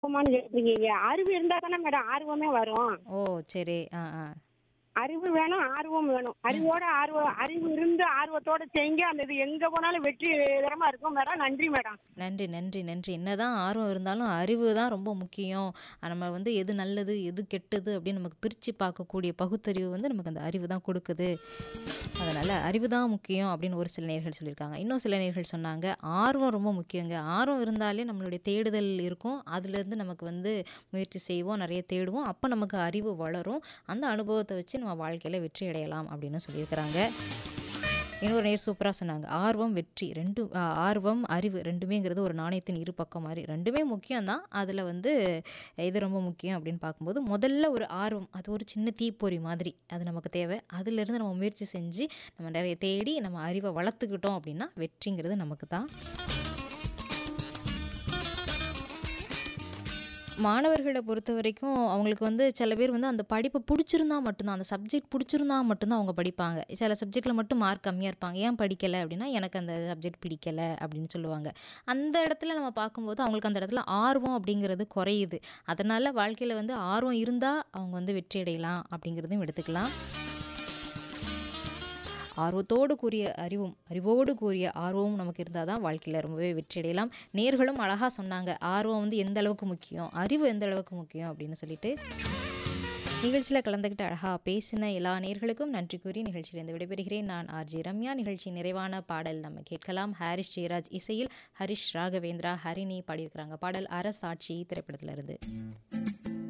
ஆர்வமான்னு கேட்குறீங்க அறிவு இருந்தா தானே மேடம் ஆர்வமே வரும் ஓ சரி ஆ ஆ அறிவு வேணும் ஆர்வம் வேணும் அறிவோட ஆர்வம் அறிவு இருந்து ஆர்வத்தோட செய்யுங்க அந்த இது எங்க போனாலும் வெற்றிகரமா இருக்கும் மேடம் நன்றி மேடம் நன்றி நன்றி நன்றி என்னதான் ஆர்வம் இருந்தாலும் அறிவு தான் ரொம்ப முக்கியம் நம்ம வந்து எது நல்லது எது கெட்டது அப்படின்னு நமக்கு பிரித்து பார்க்கக்கூடிய பகுத்தறிவு வந்து நமக்கு அந்த அறிவு தான் கொடுக்குது அதனால் அறிவு தான் முக்கியம் அப்படின்னு ஒரு சில நேர்கள் சொல்லியிருக்காங்க இன்னும் சில நேர்கள் சொன்னாங்க ஆர்வம் ரொம்ப முக்கியங்க ஆர்வம் இருந்தாலே நம்மளுடைய தேடுதல் இருக்கும் அதுலேருந்து நமக்கு வந்து முயற்சி செய்வோம் நிறைய தேடுவோம் அப்போ நமக்கு அறிவு வளரும் அந்த அனுபவத்தை வச்சு நம்ம வாழ்க்கையில் வெற்றி அடையலாம் அப்படின்னு சொல்லியிருக்கிறாங்க இன்னொரு நேர் சூப்பராக சொன்னாங்க ஆர்வம் வெற்றி ரெண்டும் ஆ, ஆர்வம் அறிவு ரெண்டுமேங்கிறது ஒரு நாணயத்தின் இரு பக்கம் மாதிரி ரெண்டுமே முக்கியம்தான் அதில் வந்து இது ரொம்ப முக்கியம் அப்படின்னு பார்க்கும்போது முதல்ல ஒரு ஆர்வம் அது ஒரு சின்ன தீப்பொறி மாதிரி அது நமக்கு தேவை அதிலிருந்து நம்ம முயற்சி செஞ்சு நம்ம நிறைய தேடி நம்ம அறிவை வளர்த்துக்கிட்டோம் அப்படின்னா வெற்றிங்கிறது நமக்கு தான் மாணவர்களை பொறுத்த வரைக்கும் அவங்களுக்கு வந்து சில பேர் வந்து அந்த படிப்பை பிடிச்சிருந்தா மட்டும்தான் அந்த சப்ஜெக்ட் பிடிச்சிருந்தா மட்டும்தான் அவங்க படிப்பாங்க சில சப்ஜெக்டில் மட்டும் மார்க் கம்மியாக இருப்பாங்க ஏன் படிக்கலை அப்படின்னா எனக்கு அந்த சப்ஜெக்ட் பிடிக்கலை அப்படின்னு சொல்லுவாங்க அந்த இடத்துல நம்ம பார்க்கும்போது அவங்களுக்கு அந்த இடத்துல ஆர்வம் அப்படிங்கிறது குறையுது அதனால் வாழ்க்கையில் வந்து ஆர்வம் இருந்தால் அவங்க வந்து வெற்றி அடையலாம் அப்படிங்கிறதையும் எடுத்துக்கலாம் ஆர்வத்தோடு கூடிய அறிவும் அறிவோடு கூடிய ஆர்வமும் நமக்கு இருந்தால் தான் வாழ்க்கையில் ரொம்பவே வெற்றி அடையலாம் நேர்களும் அழகாக சொன்னாங்க ஆர்வம் வந்து எந்த அளவுக்கு முக்கியம் அறிவு எந்த அளவுக்கு முக்கியம் அப்படின்னு சொல்லிட்டு நிகழ்ச்சியில் கலந்துக்கிட்டு அழகாக பேசின எல்லா நேர்களுக்கும் நன்றி கூறி நிகழ்ச்சியிலிருந்து விடைபெறுகிறேன் நான் ஆர்ஜி ரம்யா நிகழ்ச்சி நிறைவான பாடல் நம்ம கேட்கலாம் ஹாரிஸ் ஜெயராஜ் இசையில் ஹரிஷ் ராகவேந்திரா ஹரிணி பாடியிருக்கிறாங்க பாடல் அரசாட்சி திரைப்படத்திலிருந்து